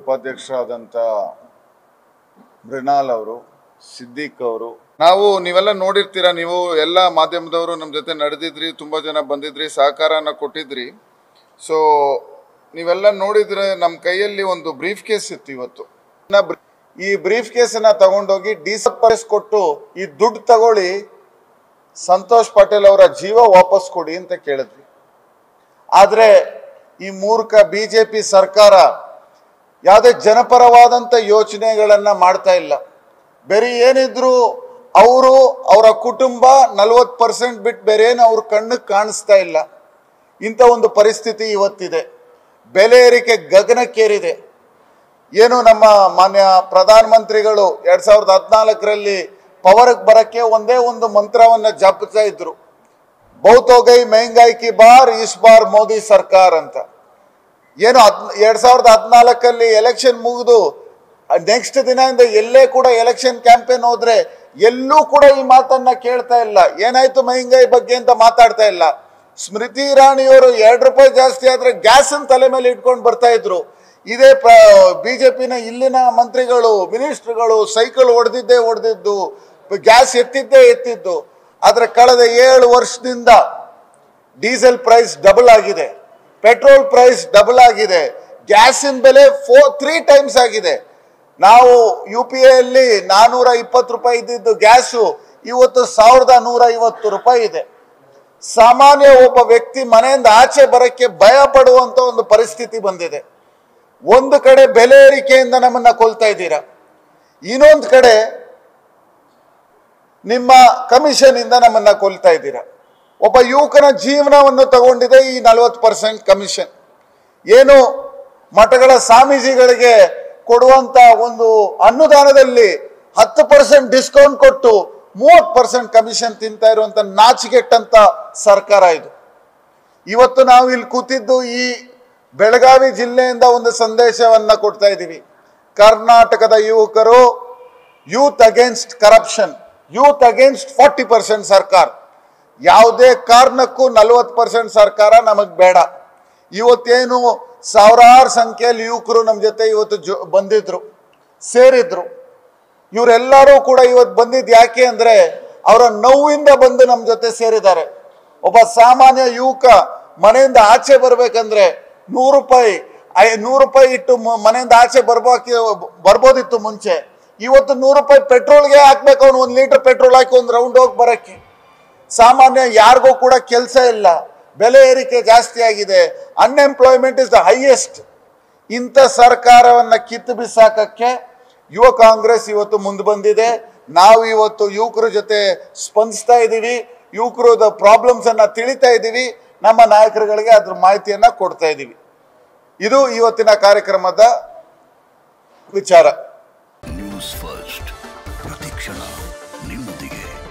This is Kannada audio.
ಉಪಾಧ್ಯಕ್ಷರಾದಂಥ ಮೃಣಾಲ್ ಅವರು ಸಿದ್ದಿಕ್ ಅವರು ನಾವು ನೀವೆಲ್ಲ ನೋಡಿರ್ತೀರ ನೀವು ಎಲ್ಲ ಮಾಧ್ಯಮದವರು ನಮ್ಮ ಜೊತೆ ನಡೆದಿದ್ರಿ ತುಂಬ ಜನ ಬಂದಿದ್ರಿ ಸಹಕಾರನ ಕೊಟ್ಟಿದ್ರಿ ಸೊ ನೀವೆಲ್ಲ ನೋಡಿದ್ರೆ ನಮ್ಮ ಕೈಯಲ್ಲಿ ಒಂದು ಬ್ರೀಫ್ ಕೇಸ್ ಇತ್ತು ಇವತ್ತು ಇನ್ನ ಬ್ರೀ- ಈ ಬ್ರೀಫ್ ಕೇಸನ್ನ ತಗೊಂಡೋಗಿ ಡಿಸಪರ್ಸ್ ಕೊಟ್ಟು ಈ ದುಡ್ಡು ತಗೊಳ್ಳಿ ಸಂತೋಷ್ ಪಟೇಲ್ ಅವರ ಜೀವ ವಾಪಸ್ ಕೊಡಿ ಅಂತ ಕೇಳಿದ್ವಿ ಆದ್ರೆ ಈ ಮೂರ್ಖ ಬಿಜೆಪಿ ಸರ್ಕಾರ ಯಾವುದೇ ಜನಪರವಾದಂಥ ಯೋಚನೆಗಳನ್ನ ಮಾಡ್ತಾ ಇಲ್ಲ ಬೇರೆ ಏನಿದ್ರು ಅವರು ಅವರ ಕುಟುಂಬ ನಲವತ್ತು ಪರ್ಸೆಂಟ್ ಬಿಟ್ಟು ಬೇರೆ ಏನು ಅವ್ರ ಕಣ್ಣಿಗೆ ಕಾಣಿಸ್ತಾ ಇಲ್ಲ ಇಂಥ ಒಂದು ಪರಿಸ್ಥಿತಿ ಇವತ್ತಿದೆ ಬೆಲೆ ಏರಿಕೆ ಗಗನಕ್ಕೇರಿದೆ ಏನು ನಮ್ಮ ಮಾನ್ಯ ಪ್ರಧಾನಮಂತ್ರಿಗಳು ಎರಡ್ ಸಾವಿರದ ಹದಿನಾಲ್ಕರಲ್ಲಿ ಪವರ್ಗೆ ಬರಕ್ಕೆ ಒಂದೇ ಒಂದು ಮಂತ್ರವನ್ನ ಜಪಿಸ್ತಾ ಇದ್ರು ಬಹುತೋಗೈ ಮೆಹಂಗಾಯಿ ಕಿ ಬಾರ್ ಇಸ್ ಬಾರ್ ಮೋದಿ ಸರ್ಕಾರ ಅಂತ ಏನು ಹದ್ ಎರಡ್ ಸಾವಿರದ ಹದಿನಾಲ್ಕಲ್ಲಿ ಎಲೆಕ್ಷನ್ ಮುಗಿದು ನೆಕ್ಸ್ಟ್ ದಿನದಿಂದ ಎಲ್ಲೇ ಕೂಡ ಎಲೆಕ್ಷನ್ ಕ್ಯಾಂಪೇನ್ ಹೋದ್ರೆ ಎಲ್ಲೂ ಕೂಡ ಈ ಮಾತನ್ನ ಕೇಳ್ತಾ ಇಲ್ಲ ಏನಾಯ್ತು ಮಹಿಂಗಾಯಿ ಬಗ್ಗೆ ಅಂತ ಮಾತಾಡ್ತಾ ಇಲ್ಲ ಸ್ಮೃತಿ ಇರಾನಿಯವರು ಎರಡು ರೂಪಾಯಿ ಜಾಸ್ತಿ ಆದ್ರೆ ಗ್ಯಾಸ್ ತಲೆ ಮೇಲೆ ಇಟ್ಕೊಂಡು ಬರ್ತಾ ಇದ್ರು ಇದೇ ಬಿಜೆಪಿನ ಇಲ್ಲಿನ ಮಂತ್ರಿಗಳು ಮಿನಿಸ್ಟ್ರುಗಳು ಸೈಕಲ್ ಹೊಡೆದಿದ್ದೇ ಹೊಡೆದಿದ್ದು ಗ್ಯಾಸ್ ಎತ್ತಿದ್ದೇ ಎತ್ತಿದ್ದು ಆದ್ರೆ ಕಳೆದ ಏಳು ವರ್ಷದಿಂದ ಡೀಸೆಲ್ ಪ್ರೈಸ್ ಡಬಲ್ ಆಗಿದೆ ಪೆಟ್ರೋಲ್ ಪ್ರೈಸ್ ಡಬಲ್ ಆಗಿದೆ ಗ್ಯಾಸಿನ ಬೆಲೆ ಫೋ ತ್ರೀ ಟೈಮ್ಸ್ ಆಗಿದೆ ನಾವು ಯು ಪಿ ಅಲ್ಲಿ ನಾನೂರ ಇಪ್ಪತ್ತು ರೂಪಾಯಿ ಇದ್ದಿದ್ದು ಗ್ಯಾಸು ಇವತ್ತು ಸಾವಿರದ ನೂರ ಐವತ್ತು ರೂಪಾಯಿ ಇದೆ ಸಾಮಾನ್ಯ ಒಬ್ಬ ವ್ಯಕ್ತಿ ಮನೆಯಿಂದ ಆಚೆ ಬರಕ್ಕೆ ಭಯ ಪಡುವಂತ ಒಂದು ಪರಿಸ್ಥಿತಿ ಬಂದಿದೆ ಒಂದು ಕಡೆ ಬೆಲೆ ಏರಿಕೆಯಿಂದ ನಮ್ಮನ್ನ ಕೊಲ್ತಾ ಇದ್ದೀರಾ ಇನ್ನೊಂದು ಕಡೆ ನಿಮ್ಮ ಕಮಿಷನ್ ಇಂದ ನಮ್ಮನ್ನ ಕೊಲ್ತಾ ಇದ್ದೀರಾ ಒಬ್ಬ ಯುವಕನ ಜೀವನವನ್ನು ತಗೊಂಡಿದೆ ಈ ನಲವತ್ತು ಪರ್ಸೆಂಟ್ ಕಮಿಷನ್ ಏನು ಮಠಗಳ ಸ್ವಾಮೀಜಿಗಳಿಗೆ ಕೊಡುವಂತ ಒಂದು ಅನುದಾನದಲ್ಲಿ ಹತ್ತು ಪರ್ಸೆಂಟ್ ಡಿಸ್ಕೌಂಟ್ ಕೊಟ್ಟು ಮೂವತ್ತು ಪರ್ಸೆಂಟ್ ಕಮಿಷನ್ ತಿಂತಾ ಇರುವಂತ ನಾಚಿಕೆಟ್ಟಂತ ಸರ್ಕಾರ ಇದು ಇವತ್ತು ನಾವು ಇಲ್ಲಿ ಕೂತಿದ್ದು ಈ ಬೆಳಗಾವಿ ಜಿಲ್ಲೆಯಿಂದ ಒಂದು ಸಂದೇಶವನ್ನ ಕೊಡ್ತಾ ಇದ್ದೀವಿ ಕರ್ನಾಟಕದ ಯುವಕರು youth against corruption youth against forty percent ಸರ್ಕಾರ ಯಾವುದೇ ಕಾರಣಕ್ಕೂ ನಲವತ್ತು ಪರ್ಸೆಂಟ್ ಸರ್ಕಾರ ನಮಗ್ ಬೇಡ ಇವತ್ತೇನು ಸಾವಿರಾರು ಸಂಖ್ಯೆಯಲ್ಲಿ ಯುವಕರು ನಮ್ಮ ಜೊತೆ ಇವತ್ತು ಜೊ ಬಂದಿದ್ರು ಸೇರಿದ್ರು ಇವರೆಲ್ಲರೂ ಕೂಡ ಇವತ್ತು ಬಂದಿದ್ದು ಯಾಕೆ ಅಂದ್ರೆ ಅವರ ನೋವಿಂದ ಬಂದು ನಮ್ಮ ಜೊತೆ ಸೇರಿದ್ದಾರೆ ಒಬ್ಬ ಸಾಮಾನ್ಯ ಯುವಕ ಮನೆಯಿಂದ ಆಚೆ ಬರ್ಬೇಕಂದ್ರೆ ನೂರು ರೂಪಾಯಿ ಐ ನೂರು ರೂಪಾಯಿ ಇಟ್ಟು ಮ- ಮನೆಯಿಂದ ಆಚೆ ಬರ್ಬೋಕೆ ಬರ್ಬೋದಿತ್ತು ಮುಂಚೆ ಇವತ್ತು ನೂರು ರೂಪಾಯಿ ಪೆಟ್ರೋಲ್ಗೆ ಹಾಕ್ಬೇಕು ಅವ್ನು ಒಂದು ಲೀಟರ್ ಪೆಟ್ರೋಲ್ ಹಾಕಿ ಒಂದು ರೌಂಡ್ ಹೋಗಿ ಬರಕ್ಕೆ ಸಾಮಾನ್ಯ ಯಾರಿಗೂ ಕೂಡ ಕೆಲಸ ಇಲ್ಲ ಬೆಲೆ ಏರಿಕೆ ಜಾಸ್ತಿ ಆಗಿದೆ ಅನ್ಎಂಪ್ಲಾಯ್ಮೆಂಟ್ ಇಸ್ ದ ಹೈಯೆಸ್ಟ್ ಇಂಥ ಸರ್ಕಾರವನ್ನ ಕಿತ್ತು ಬಿಸಾಕಕ್ಕೆ ಯುವ ಕಾಂಗ್ರೆಸ್ ಇವತ್ತು ಮುಂದೆ ಬಂದಿದೆ ನಾವು ಇವತ್ತು ಯುವಕರ ಜೊತೆ ಸ್ಪಂದಿಸ್ತಾ ಇದ್ದೀವಿ ಯುವಕರದ ಪ್ರಾಬ್ಲಮ್ಸ್ ಅನ್ನ ತಿಳಿತಾ ಇದ್ದೀವಿ ನಮ್ಮ ನಾಯಕರುಗಳಿಗೆ ಅದ್ರ ಮಾಹಿತಿಯನ್ನ ಕೊಡ್ತಾ ಇದ್ದೀವಿ ಇದು ಇವತ್ತಿನ ಕಾರ್ಯಕ್ರಮದ ವಿಚಾರ ನ್ಯೂಸ್ ಫಸ್ಟ್ ಪ್ರತಿಕ್ಷಣ ನಿಮ್ಮೊಂದಿಗೆ